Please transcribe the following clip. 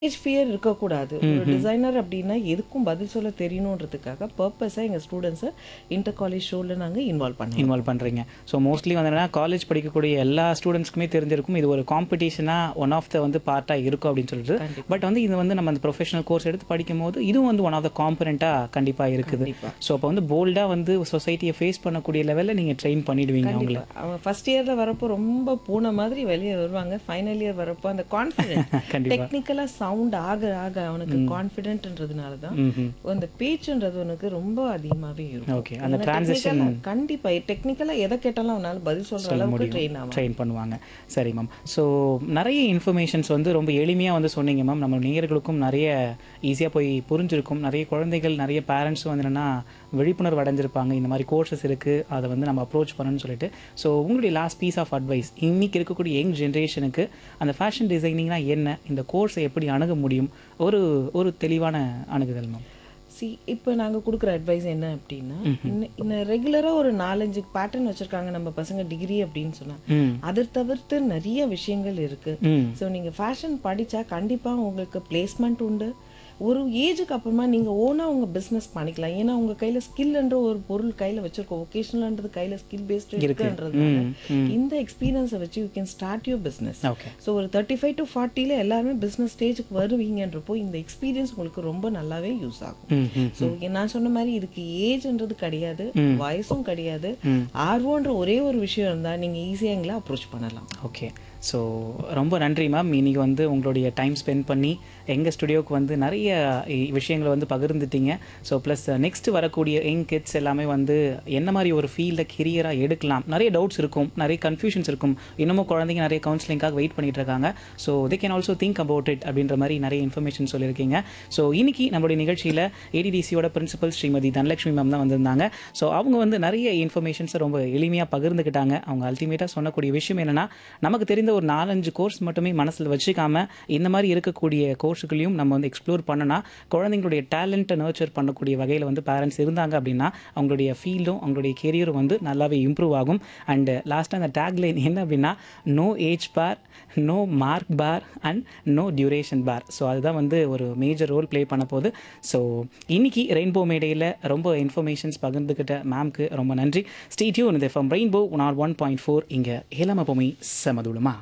Age fear இருக்கக்கூடாது ஒரு designer அப்படின்னா எதுக்கும் பதில் சொல்ல தெரியணுன்றதுக்காக பர்பஸாக எங்கள் ஸ்டூடெண்ட்ஸை இன்டர் காலேஜ் ஷோவில் நாங்கள் இன்வால்வ் பண்ணோம் இன்வால்வ் பண்ணுறீங்க ஸோ மோஸ்ட்லி வந்து என்னன்னா காலேஜ் படிக்கக்கூடிய எல்லா ஸ்டூடெண்ட்ஸ்க்குமே தெரிஞ்சிருக்கும் இது ஒரு காம்படிஷனாக ஒன் ஆஃப் த வந்து பார்ட்டாக இருக்கும் அப்படின்னு சொல்லிட்டு பட் வந்து இது வந்து நம்ம அந்த ப்ரொஃபஷனல் கோர்ஸ் எடுத்து படிக்கும் போது இதுவும் வந்து ஒன் ஆஃப் த காம்பனண்ட்டாக கண்டிப்பாக இருக்குது கண்டிப்பா. ஸோ அப்போ வந்து போல்டாக வந்து சொசைட்டியை ஃபேஸ் பண்ணக்கூடிய லெவலில் நீங்கள் ட்ரெயின் பண்ணிடுவீங்க அவங்கள அவங்க ஃபர்ஸ்ட் இயர்ல வரப்போ ரொம்ப பூனை மாதிரி வெளியே வருவாங்க ஃபைனல் இயர் வரப்போ அந்த கான்ஃபிடென்ட் கண்டிப்பா. டெக்னிக்கலா சவுண்ட் ஆக ஆக அவனுக்கு கான்ஃபிடென்ட்ன்றதுனால தான் ம்ஹும். அந்த பேச்சுன்றது அவனுக்கு ரொம்ப அதிகமாவே இருக்கும் ஓகே அந்த ஏன்னா டிரான்சிஷன் technical-ஆ- கண்டிப்பா டெக்னிக்கலா எதை கேட்டாலும் அவனால பதில் சொல்ற அளவுக்கு ட்ரெயின் ஆகும் ட்ரெயின் பண்ணுவாங்க சரி மேம் ஸோ நிறைய இன்ஃபர்மேஷன்ஸ் வந்து ரொம்ப எளிமையாக வந்து சொன்னீங்க மேம் நம்ம நேயர்களுக்கும் நிறைய ஈஸியாக போய் புரிஞ்சிருக்கும் நிறைய குழந்தைகள் நிறைய பேரண்ட்ஸும் வந்து என்னென்னா விழிப்புணர்வு அடைஞ்சிருப்பாங்க இந்த மாதிரி கோர்சஸ் இருக்குது அதை வந்து நம்ம அப்ரோச் பண்ணணும்னு சொல்லிட்டு ஸோ உங்களுடைய லாஸ்ட் பீஸ் ஆஃப் அட்வைஸ் இன்னைக்கு இருக்கக்கூடிய யங் ஜென்ரேஷனுக்கு அந்த ஃபேஷன் டிசைனிங்னா என்ன இந்த கோர்ஸை எப்படி அணுக முடியும் ஒரு ஒரு தெளிவான அணுகுதல் மேம் சி இப்போ நாங்க கொடுக்குற அட்வைஸ் என்ன அப்படின்னா இந்த ரெகுலரா ஒரு நாலஞ்சு பேட்டர்ன் வச்சிருக்காங்க நம்ம பசங்க டிகிரி அப்படின்னு சொன்னா ம் அதை தவிர்த்து நிறைய விஷயங்கள் இருக்கு ம் ஸோ நீங்க ஃபேஷன் படிச்சா கண்டிப்பா உங்களுக்கு பிளேஸ்மெண்ட் உண்டு ஒரு ஏஜுக்கு அப்புறமா நீங்க ஓனா உங்க பிசினஸ் பண்ணிக்கலாம் ஏன்னா உங்க கையில ஸ்கில்ன்ற ஒரு பொருள் கையில வச்சிருக்கோம் ஒகேஷனல்ன்றது கையில ஸ்கில் பேஸ்டு இருக்குன்றதுனால இந்த எக்ஸ்பீரியன்ஸை வச்சு you can start your business okay so ஒரு தேர்ட்டி ஃபைவ் டு ஃபார்ட்டியில் எல்லாருமே பிஸ்னஸ் ஸ்டேஜுக்கு வருவீங்கன்றப்போ இந்த எக்ஸ்பீரியன்ஸ் உங்களுக்கு ரொம்ப நல்லாவே யூஸ் ஆகும் ம் ம் ஸோ நான் சொன்ன மாதிரி இதுக்கு ஏஜ்ன்றது கிடையாது வயசும் கிடையாது ஆர்வம்ன்ற ஒரே ஒரு விஷயம் இருந்தா நீங்க ஈஸியாக எங்களை அப்ரோச் பண்ணலாம் ஓகே ஸோ ரொம்ப நன்றி மேம் இன்னைக்கு வந்து உங்களுடைய டைம் ஸ்பெண்ட் பண்ணி எங்கள் ஸ்டுடியோவுக்கு வந்து நிறைய இ- விஷயங்களை வந்து பகிர்ந்துட்டீங்க ஸோ ப்ளஸ் நெக்ஸ்ட் வரக்கூடிய யங் கிட்ஸ் எல்லாமே வந்து என்ன மாதிரி ஒரு ஃபீல்டை கெரியராக எடுக்கலாம் நிறைய டவுட்ஸ் இருக்கும் நிறைய கன்ஃபியூஷன்ஸ் இருக்கும் இன்னமும் குழந்தைங்க நிறைய கவுன்சிலிங்காக வெயிட் பண்ணிட்டு இருக்காங்க so they can also think about it அப்படின்ற மாதிரி நிறைய இன்ஃபர்மேஷன் சொல்லியிருக்கீங்க ஸோ இன்னைக்கு நம்மளுடைய நிகழ்ச்சியில் ஏடிடிசியோட பிரின்சிபல் ஸ்ரீமதி தனலட்சுமி மேம் தான் வந்திருந்தாங்க ஸோ அவங்க வந்து நிறைய இன்ஃபர்மேஷன்ஸை ரொம்ப எளிமையாக பகிர்ந்துக்கிட்டாங்க அவங்க அல்டிமேட்டாக சொன்னக்கூடிய விஷயம் என்னன்னா நமக்கு தெரிந்த ஒரு நாலஞ்சு கோர்ஸ் மட்டுமே மனசில் வச்சுக்காம இந்த மாதிரி இருக்கக்கூடிய கோர்ஸுகளையும் நம்ம வந்து எக்ஸ்ப்ளோர் பண்ணனா குழந்தைங்களுடைய டேலண்ட்டை நர்ச்சர் பண்ணக்கூடிய வகையில் வந்து பேரண்ட்ஸ் இருந்தாங்க அப்படின்னா அவங்களுடைய ஃபீல்டும் அவங்களுடைய கெரியரும் வந்து நல்லாவே இம்ப்ரூவ் ஆகும் அண்ட் லாஸ்ட்டாக அந்த டேக்லைன் என்ன அப்படின்னா no age bar no mark bar and no duration bar so அதுதான் வந்து ஒரு மேஜர் ரோல் ப்ளே பண்ண போகுது ஸோ இன்னைக்கு ரெயின்போ மேடையில் ரொம்ப இன்ஃபர்மேஷன்ஸ் பகிர்ந்துக்கிட்ட மேம்க்கு ரொம்ப நன்றி ஸ்டேட்யூ இது from Rainbow one R one point four இங்கே ஏழாம பொம்மி செமதுளுமா